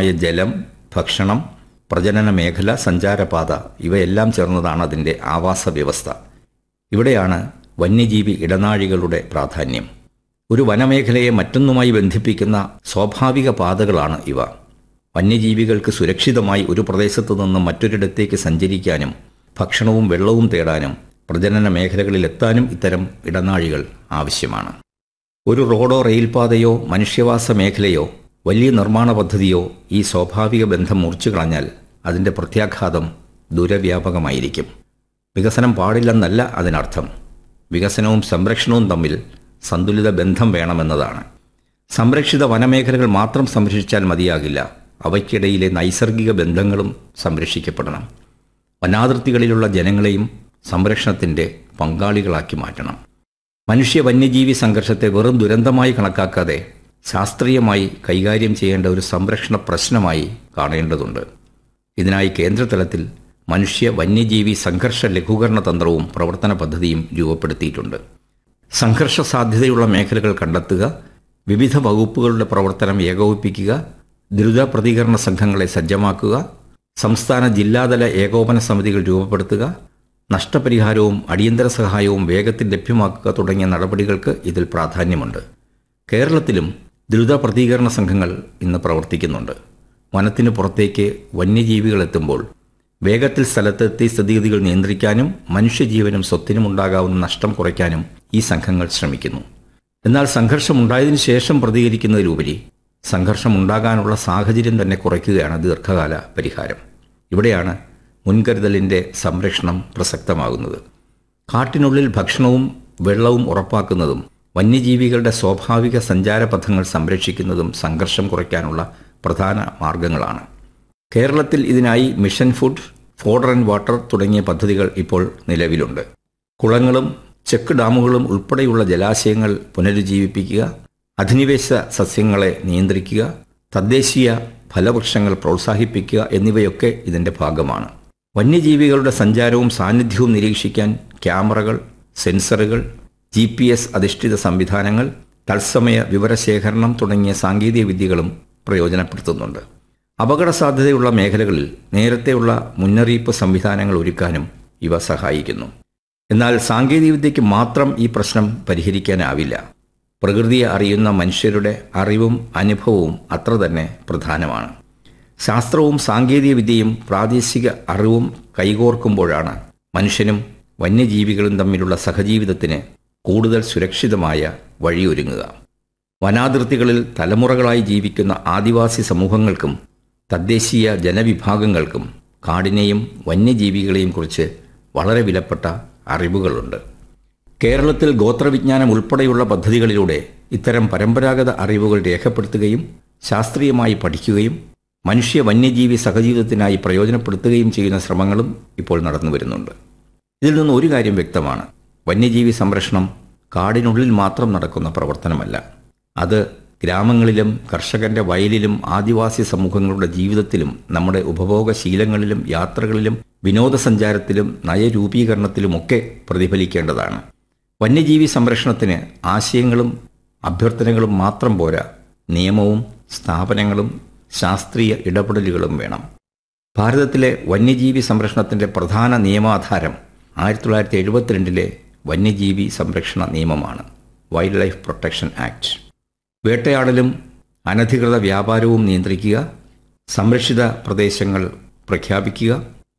ജലം ഭക്ഷണം പ്രജനന മേഖല സഞ്ചാരപാത ഇവയെല്ലാം ചേർന്നതാണ് അതിൻ്റെ ആവാസ വ്യവസ്ഥ ഇവിടെയാണ് വന്യജീവി ഇടനാഴികളുടെ പ്രാധാന്യം ഒരു വനമേഖലയെ മറ്റൊന്നുമായി ബന്ധിപ്പിക്കുന്ന സ്വാഭാവിക പാതകളാണ് ഇവ വന്യജീവികൾക്ക് സുരക്ഷിതമായി ഒരു പ്രദേശത്തു നിന്നും മറ്റൊരിടത്തേക്ക് സഞ്ചരിക്കാനും ഭക്ഷണവും വെള്ളവും തേടാനും പ്രജനന മേഖലകളിൽ എത്താനും ഇത്തരം ഇടനാഴികൾ ആവശ്യമാണ് ഒരു റോഡോ റെയിൽപാതയോ മനുഷ്യവാസ മേഖലയോ വലിയ നിർമ്മാണ പദ്ധതിയോ ഈ സ്വാഭാവിക ബന്ധം മുറിച്ചു കളഞ്ഞാൽ അതിൻ്റെ പ്രത്യാഘാതം ദൂരവ്യാപകമായിരിക്കും വികസനം പാടില്ലെന്നല്ല അതിനർത്ഥം വികസനവും സംരക്ഷണവും തമ്മിൽ സന്തുലിത ബന്ധം വേണമെന്നതാണ് സംരക്ഷിത വനമേഖലകൾ മാത്രം സംരക്ഷിച്ചാൽ മതിയാകില്ല അവയ്ക്കിടയിലെ നൈസർഗിക ബന്ധങ്ങളും സംരക്ഷിക്കപ്പെടണം വനാതിർത്തികളിലുള്ള ജനങ്ങളെയും സംരക്ഷണത്തിൻ്റെ പങ്കാളികളാക്കി മാറ്റണം മനുഷ്യ വന്യജീവി സംഘർഷത്തെ വെറും ദുരന്തമായി കണക്കാക്കാതെ ശാസ്ത്രീയമായി കൈകാര്യം ചെയ്യേണ്ട ഒരു സംരക്ഷണ പ്രശ്നമായി കാണേണ്ടതുണ്ട് ഇതിനായി കേന്ദ്രതലത്തിൽ മനുഷ്യ വന്യജീവി സംഘർഷ ലഘൂകരണ തന്ത്രവും പ്രവർത്തന പദ്ധതിയും രൂപപ്പെടുത്തിയിട്ടുണ്ട് സംഘർഷ സാധ്യതയുള്ള മേഖലകൾ കണ്ടെത്തുക വിവിധ വകുപ്പുകളുടെ പ്രവർത്തനം ഏകോപിപ്പിക്കുക ദ്രുത പ്രതികരണ സംഘങ്ങളെ സജ്ജമാക്കുക സംസ്ഥാന ജില്ലാതല ഏകോപന സമിതികൾ രൂപപ്പെടുത്തുക നഷ്ടപരിഹാരവും അടിയന്തര സഹായവും വേഗത്തിൽ ലഭ്യമാക്കുക തുടങ്ങിയ നടപടികൾക്ക് ഇതിൽ പ്രാധാന്യമുണ്ട് കേരളത്തിലും ദ്രുത പ്രതികരണ സംഘങ്ങൾ ഇന്ന് പ്രവർത്തിക്കുന്നുണ്ട് വനത്തിന് പുറത്തേക്ക് വന്യജീവികൾ എത്തുമ്പോൾ വേഗത്തിൽ സ്ഥലത്തെത്തി സ്ഥിതിഗതികൾ നിയന്ത്രിക്കാനും മനുഷ്യജീവനും സ്വത്തിനും ഉണ്ടാകാവുന്ന നഷ്ടം കുറയ്ക്കാനും ഈ സംഘങ്ങൾ ശ്രമിക്കുന്നു എന്നാൽ സംഘർഷമുണ്ടായതിനു ശേഷം പ്രതികരിക്കുന്നതിലുപരി സംഘർഷം ഉണ്ടാകാനുള്ള സാഹചര്യം തന്നെ കുറയ്ക്കുകയാണ് ദീർഘകാല പരിഹാരം ഇവിടെയാണ് മുൻകരുതലിൻ്റെ സംരക്ഷണം പ്രസക്തമാകുന്നത് കാട്ടിനുള്ളിൽ ഭക്ഷണവും വെള്ളവും ഉറപ്പാക്കുന്നതും വന്യജീവികളുടെ സ്വാഭാവിക സഞ്ചാരപഥങ്ങൾ സംരക്ഷിക്കുന്നതും സംഘർഷം കുറയ്ക്കാനുള്ള പ്രധാന മാർഗങ്ങളാണ് കേരളത്തിൽ ഇതിനായി mission food fodder and water തുടങ്ങിയ പദ്ധതികൾ ഇപ്പോൾ നിലവിലുണ്ട് കുളങ്ങളും ചെക്ക് ഡാമുകളും ഉൾപ്പെടെയുള്ള ജലാശയങ്ങൾ പുനരുജ്ജീവിപ്പിക്കുക അധിനിവേശ സസ്യങ്ങളെ നിയന്ത്രിക്കുക തദ്ദേശീയ ഫലവൃക്ഷങ്ങൾ പ്രോത്സാഹിപ്പിക്കുക എന്നിവയൊക്കെ ഇതിൻ്റെ ഭാഗമാണ് വന്യജീവികളുടെ സഞ്ചാരവും സാന്നിധ്യവും നിരീക്ഷിക്കാൻ ക്യാമറകൾ സെൻസറുകൾ ജി പി എസ് അധിഷ്ഠിത സംവിധാനങ്ങൾ തത്സമയ വിവരശേഖരണം തുടങ്ങിയ സാങ്കേതിക വിദ്യകളും പ്രയോജനപ്പെടുത്തുന്നുണ്ട് അപകട സാധ്യതയുള്ള മേഖലകളിൽ നേരത്തെയുള്ള മുന്നറിയിപ്പ് സംവിധാനങ്ങൾ ഒരുക്കാനും ഇവ സഹായിക്കുന്നു എന്നാൽ സാങ്കേതികവിദ്യയ്ക്ക് മാത്രം ഈ പ്രശ്നം പരിഹരിക്കാനാവില്ല പ്രകൃതിയെ അറിയുന്ന മനുഷ്യരുടെ അറിവും അനുഭവവും അത്ര തന്നെ പ്രധാനമാണ് ശാസ്ത്രവും സാങ്കേതികവിദ്യയും പ്രാദേശിക അറിവും കൈകോർക്കുമ്പോഴാണ് മനുഷ്യനും വന്യജീവികളും തമ്മിലുള്ള സഹജീവിതത്തിന് കൂടുതൽ സുരക്ഷിതമായ വഴിയൊരുങ്ങുക വനാതിർത്തികളിൽ തലമുറകളായി ജീവിക്കുന്ന ആദിവാസി സമൂഹങ്ങൾക്കും തദ്ദേശീയ ജനവിഭാഗങ്ങൾക്കും കാടിനെയും വന്യജീവികളെയും കുറിച്ച് വളരെ വിലപ്പെട്ട അറിവുകളുണ്ട് കേരളത്തിൽ ഗോത്രവിജ്ഞാനം ഉൾപ്പെടെയുള്ള പദ്ധതികളിലൂടെ ഇത്തരം പരമ്പരാഗത അറിവുകൾ രേഖപ്പെടുത്തുകയും ശാസ്ത്രീയമായി പഠിക്കുകയും മനുഷ്യ വന്യജീവി സഹജീവിതത്തിനായി പ്രയോജനപ്പെടുത്തുകയും ചെയ്യുന്ന ശ്രമങ്ങളും ഇപ്പോൾ നടന്നു വരുന്നുണ്ട് ഇതിൽ നിന്ന് ഒരു കാര്യം വ്യക്തമാണ് വന്യജീവി സംരക്ഷണം കാടിനുള്ളിൽ മാത്രം നടക്കുന്ന പ്രവർത്തനമല്ല അത് ഗ്രാമങ്ങളിലും കർഷകന്റെ വയലിലും ആദിവാസി സമൂഹങ്ങളുടെ ജീവിതത്തിലും നമ്മുടെ ഉപഭോഗശീലങ്ങളിലും യാത്രകളിലും വിനോദസഞ്ചാരത്തിലും നയരൂപീകരണത്തിലുമൊക്കെ പ്രതിഫലിക്കേണ്ടതാണ് വന്യജീവി സംരക്ഷണത്തിന് ആശയങ്ങളും അഭ്യർത്ഥനകളും മാത്രം പോരാ നിയമവും സ്ഥാപനങ്ങളും ശാസ്ത്രീയ ഇടപെടലുകളും വേണം ഭാരതത്തിലെ വന്യജീവി സംരക്ഷണത്തിന്റെ പ്രധാന നിയമാധാരം ആയിരത്തി തൊള്ളായിരത്തി എഴുപത്തിരണ്ടിലെ വന്യജീവി സംരക്ഷണ നിയമമാണ് വൈൽഡ് ലൈഫ് പ്രൊട്ടക്ഷൻ ആക്ട് വേട്ടയാടലും അനധികൃത വ്യാപാരവും നിയന്ത്രിക്കുക സംരക്ഷിത പ്രദേശങ്ങൾ പ്രഖ്യാപിക്കുക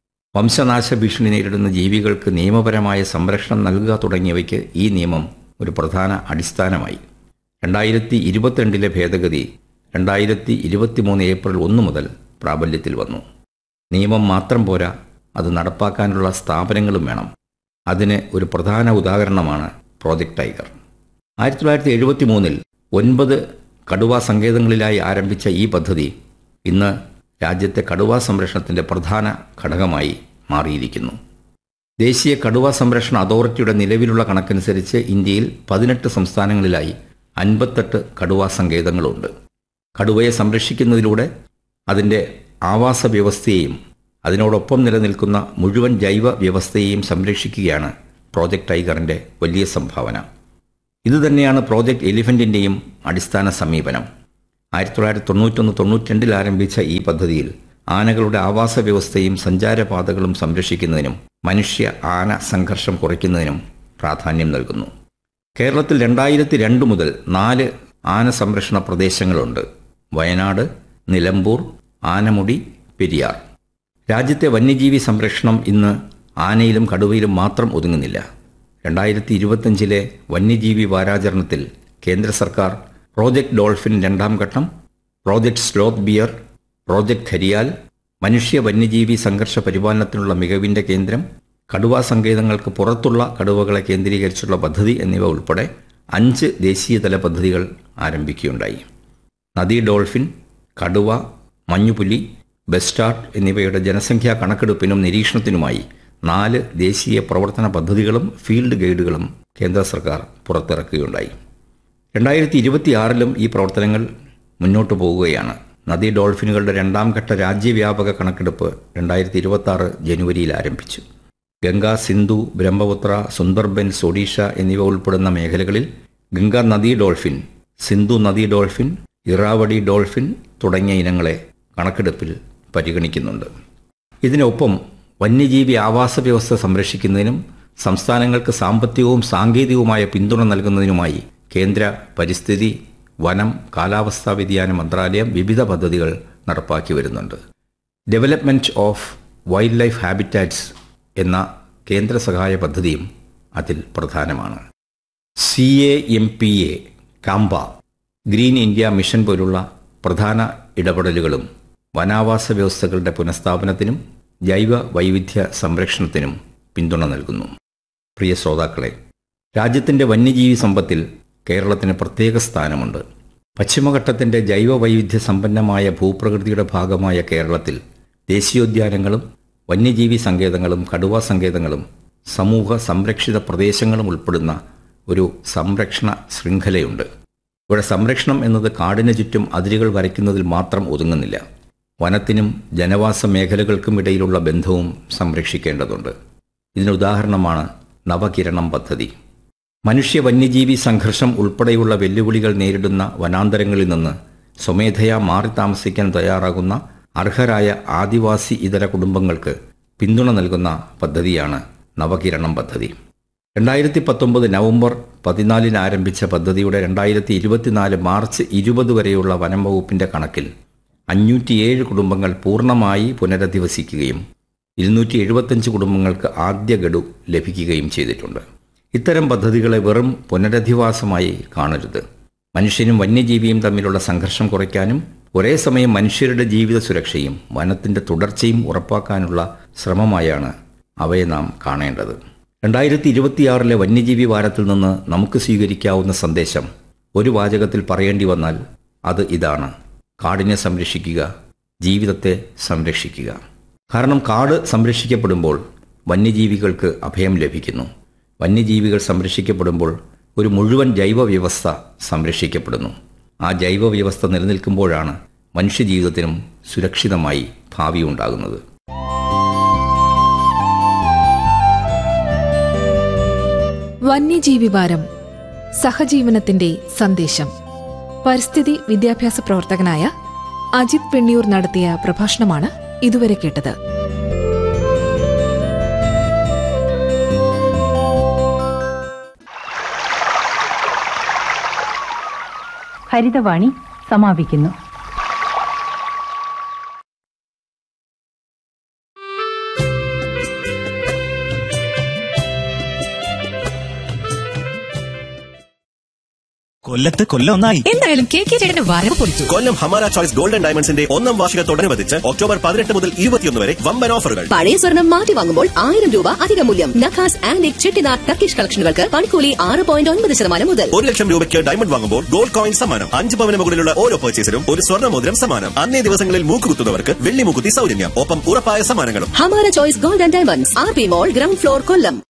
വംശനാശ ഭീഷണി നേരിടുന്ന ജീവികൾക്ക് നിയമപരമായ സംരക്ഷണം നൽകുക തുടങ്ങിയവയ്ക്ക് ഈ നിയമം ഒരു പ്രധാന അടിസ്ഥാനമായി രണ്ടായിരത്തി ഇരുപത്തിരണ്ടിലെ ഭേദഗതി രണ്ടായിരത്തി ഇരുപത്തിമൂന്ന് ഏപ്രിൽ ഒന്ന് മുതൽ പ്രാബല്യത്തിൽ വന്നു നിയമം മാത്രം പോരാ അത് നടപ്പാക്കാനുള്ള സ്ഥാപനങ്ങളും വേണം അതിന് ഒരു പ്രധാന ഉദാഹരണമാണ് പ്രോജക്റ്റ് ടൈഗർ ആയിരത്തി തൊള്ളായിരത്തി എഴുപത്തി മൂന്നിൽ ഒൻപത് കടുവാ സങ്കേതങ്ങളിലായി ആരംഭിച്ച ഈ പദ്ധതി ഇന്ന് രാജ്യത്തെ കടുവാ സംരക്ഷണത്തിൻ്റെ പ്രധാന ഘടകമായി മാറിയിരിക്കുന്നു ദേശീയ കടുവാ സംരക്ഷണ അതോറിറ്റിയുടെ നിലവിലുള്ള കണക്കനുസരിച്ച് ഇന്ത്യയിൽ പതിനെട്ട് സംസ്ഥാനങ്ങളിലായി അൻപത്തെട്ട് കടുവാ സങ്കേതങ്ങളുണ്ട് കടുവയെ സംരക്ഷിക്കുന്നതിലൂടെ അതിൻ്റെ ആവാസ വ്യവസ്ഥയെയും അതിനോടൊപ്പം നിലനിൽക്കുന്ന മുഴുവൻ ജൈവ വ്യവസ്ഥയെയും സംരക്ഷിക്കുകയാണ് പ്രോജക്റ്റ് ടൈഗറിൻ്റെ വലിയ സംഭാവന ഇതുതന്നെയാണ് പ്രോജക്റ്റ് എലിഫൻറ്റിൻ്റെയും അടിസ്ഥാന സമീപനം ആയിരത്തി തൊള്ളായിരത്തി തൊണ്ണൂറ്റൊന്ന് തൊണ്ണൂറ്റിരണ്ടിൽ ആരംഭിച്ച ഈ പദ്ധതിയിൽ ആനകളുടെ ആവാസ വ്യവസ്ഥയും സഞ്ചാരപാതകളും സംരക്ഷിക്കുന്നതിനും മനുഷ്യ ആന സംഘർഷം കുറയ്ക്കുന്നതിനും പ്രാധാന്യം നൽകുന്നു കേരളത്തിൽ രണ്ടായിരത്തി രണ്ട് മുതൽ നാല് ആന സംരക്ഷണ പ്രദേശങ്ങളുണ്ട് വയനാട് നിലമ്പൂർ ആനമുടി പെരിയാർ രാജ്യത്തെ വന്യജീവി സംരക്ഷണം ഇന്ന് ആനയിലും കടുവയിലും മാത്രം ഒതുങ്ങുന്നില്ല രണ്ടായിരത്തി ഇരുപത്തഞ്ചിലെ വന്യജീവി വാരാചരണത്തിൽ കേന്ദ്ര സർക്കാർ പ്രോജക്ട് ഡോൾഫിൻ രണ്ടാം ഘട്ടം project sloth bear project gharial മനുഷ്യ വന്യജീവി സംഘർഷ പരിപാലനത്തിനുള്ള മികവിന്റെ കേന്ദ്രം കടുവാ സങ്കേതങ്ങൾക്ക് പുറത്തുള്ള കടുവകളെ കേന്ദ്രീകരിച്ചുള്ള പദ്ധതി എന്നിവ ഉൾപ്പെടെ അഞ്ച് ദേശീയതല പദ്ധതികൾ ആരംഭിക്കുകയുണ്ടായി നദീ ഡോൾഫിൻ കടുവ മഞ്ഞുപുലി ബെസ്റ്റാർട്ട് എന്നിവയുടെ ജനസംഖ്യാ കണക്കെടുപ്പിനും നിരീക്ഷണത്തിനുമായി നാല് ദേശീയ പ്രവർത്തന പദ്ധതികളും ഫീൽഡ് ഗൈഡുകളും കേന്ദ്ര സർക്കാർ പുറത്തിറക്കുകയുണ്ടായി രണ്ടായിരത്തി ഇരുപത്തിയാറിലും ഈ പ്രവർത്തനങ്ങൾ മുന്നോട്ടു പോവുകയാണ് നദീ ഡോൾഫിനുകളുടെ രണ്ടാം ഘട്ട രാജ്യവ്യാപക കണക്കെടുപ്പ് രണ്ടായിരത്തി ഇരുപത്തി ആറ് ജനുവരിയിൽ ആരംഭിച്ചു ഗംഗ സിന്ധു ബ്രഹ്മപുത്ര സുന്ദർബൻസ് ഒഡീഷ എന്നിവ ഉൾപ്പെടുന്ന മേഖലകളിൽ ഗംഗ നദീ ഡോൾഫിൻ സിന്ധു നദീ ഡോൾഫിൻ ഇറാവടി ഡോൾഫിൻ തുടങ്ങിയ ഇനങ്ങളെ കണക്കെടുപ്പിൽ പരിഗണിക്കുന്നുണ്ട് ഇതിനൊപ്പം വന്യജീവി ആവാസ വ്യവസ്ഥ സംരക്ഷിക്കുന്നതിനും സംസ്ഥാനങ്ങൾക്ക് സാമ്പത്തികവും സാങ്കേതികവുമായ പിന്തുണ നൽകുന്നതിനുമായി കേന്ദ്ര പരിസ്ഥിതി വനം കാലാവസ്ഥാ വ്യതിയാന മന്ത്രാലയം വിവിധ പദ്ധതികൾ നടപ്പാക്കി വരുന്നുണ്ട് development of wildlife habitats എന്ന കേന്ദ്ര സഹായ പദ്ധതിയും അതിൽ പ്രധാനമാണ് C A M P A CAMPA green India mission പോലുള്ള പ്രധാന ഇടപെടലുകളും വനാവാസ വ്യവസ്ഥകളുടെ പുനഃസ്ഥാപനത്തിനും ജൈവ വൈവിധ്യ സംരക്ഷണത്തിനും പിന്തുണ നൽകുന്നു പ്രിയ ശ്രോതാക്കളെ രാജ്യത്തിൻ്റെ വന്യജീവി സമ്പത്തിൽ കേരളത്തിന് പ്രത്യേക സ്ഥാനമുണ്ട് പശ്ചിമഘട്ടത്തിൻ്റെ ജൈവ വൈവിധ്യ സമ്പന്നമായ ഭൂപ്രകൃതിയുടെ ഭാഗമായ കേരളത്തിൽ ദേശീയോദ്യാനങ്ങളും വന്യജീവി സങ്കേതങ്ങളും കടുവാ സങ്കേതങ്ങളും സമൂഹ സംരക്ഷിത പ്രദേശങ്ങളും ഉൾപ്പെടുന്ന ഒരു സംരക്ഷണ ശൃംഖലയുണ്ട് ഇവിടെ സംരക്ഷണം എന്നത് കാടിന് ചുറ്റും അതിരുകൾ വരയ്ക്കുന്നതിൽ മാത്രം ഒതുങ്ങുന്നില്ല വനത്തിനും ജനവാസ മേഖലകൾക്കും ഇടയിലുള്ള ബന്ധവും സംരക്ഷിക്കേണ്ടതുണ്ട് ഇതിനുദാഹരണമാണ് നവകിരണം പദ്ധതി മനുഷ്യ വന്യജീവി സംഘർഷം ഉൾപ്പെടെയുള്ള വെല്ലുവിളികൾ നേരിടുന്ന വനാന്തരങ്ങളിൽ നിന്ന് സ്വമേധയാ മാറി താമസിക്കാൻ തയ്യാറാകുന്ന അർഹരായ ആദിവാസി ഇതര കുടുംബങ്ങൾക്ക് പിന്തുണ നൽകുന്ന പദ്ധതിയാണ് നവകിരണം പദ്ധതി രണ്ടായിരത്തി പത്തൊമ്പത് നവംബർ പതിനാലിന് ആരംഭിച്ച പദ്ധതിയുടെ രണ്ടായിരത്തി ഇരുപത്തിനാല് മാർച്ച് ഇരുപത് വരെയുള്ള വനം വകുപ്പിന്റെ കണക്കിൽ അഞ്ഞൂറ്റിയേഴ് കുടുംബങ്ങൾ പൂർണ്ണമായി പുനരധിവസിക്കുകയും ഇരുന്നൂറ്റി എഴുപത്തഞ്ച് കുടുംബങ്ങൾക്ക് ആദ്യ ഗഡു ലഭിക്കുകയും ചെയ്തിട്ടുണ്ട് ഇത്തരം പദ്ധതികളെ വെറും പുനരധിവാസമായി കാണരുത് മനുഷ്യനും വന്യജീവിയും തമ്മിലുള്ള സംഘർഷം കുറയ്ക്കാനും ഒരേ സമയം മനുഷ്യരുടെ ജീവിത സുരക്ഷയും വനത്തിന്റെ തുടർച്ചയും ഉറപ്പാക്കാനുള്ള ശ്രമമായാണ് അവയെ നാം കാണേണ്ടത് രണ്ടായിരത്തി ഇരുപത്തിയാറിലെ വന്യജീവി വാരത്തിൽ നിന്ന് നമുക്ക് സ്വീകരിക്കാവുന്ന സന്ദേശം ഒരു വാചകത്തിൽ പറയേണ്ടി വന്നാൽ അത് ഇതാണ് കാടിനെ സംരക്ഷിക്കുക ജീവിതത്തെ സംരക്ഷിക്കുക കാരണം കാട് സംരക്ഷിക്കപ്പെടുമ്പോൾ വന്യജീവികൾക്ക് അഭയം ലഭിക്കുന്നു വന്യജീവികൾ സംരക്ഷിക്കപ്പെടുമ്പോൾ ഒരു മുഴുവൻ ജൈവ വ്യവസ്ഥ സംരക്ഷിക്കപ്പെടുന്നു ആ ജൈവ വ്യവസ്ഥ നിലനിൽക്കുമ്പോഴാണ് മനുഷ്യജീവിതത്തിനും സുരക്ഷിതമായി ഭാവി ഉണ്ടാകുന്നത് വന്യജീവി വാരം സഹജീവനത്തിന്റെ സന്ദേശം പരിസ്ഥിതി വിദ്യാഭ്യാസ പ്രവർത്തകനായ അജിത് പെണ്ണിയൂർ നടത്തിയ പ്രഭാഷണമാണ് ഇതുവരെ കേട്ടത് ഹരിതവാണി സമാപിക്കുന്നു കൊല്ലത്ത് കൊല്ലം ഒന്നായി എന്തായാലും കെ കെ ചേട്ടന്റെ വരവ് പൊളിച്ചു കൊല്ലം ഹമാര ചോയ്സ് ഗോൾഡൻ ഡയമണ്ട്സിന്റെ ഒന്നാം വാർഷികത്തോടനുബന്ധിച്ച് ഒക്ടോബർ പതിനെട്ട് മുതൽ ഇരുപത്തിയൊന്ന് വരെ വമ്പൻ ഓഫറുകൾ പഴയ സ്വർണം മാറ്റി വാങ്ങുമ്പോൾ ആയിരം രൂപ അധിക മൂല്യം നഖാസ് ആൻഡ് ചെട്ടിനാർ ടർക്കിഷ് കളക്ഷനുകൾക്ക് പണിക്കൂലി ആറ് പോയിന്റ് ഒൻപത് ശതമാനം മുതൽ ഒരു ലക്ഷം രൂപയ്ക്ക് ഡയമണ്ട് വാങ്ങുമ്പോൾ ഗോൾഡ് കോയിൻ സമ്മാനം അഞ്ച് പവന് മുകളിലുള്ള ഓരോ പർച്ചേസിലും ഒരു സ്വർണ്ണ മോതിരം സമ്മാനം അന്നേ ദിവസങ്ങളിൽ മൂക്കുകുത്തുന്നവർക്ക് വെള്ളി മൂക്കുത്തി സൗജന്യം ഒപ്പം ഉറപ്പായ സമ്മാനങ്ങളും Hamara choice gold and diamonds R P mall ground floor Kollam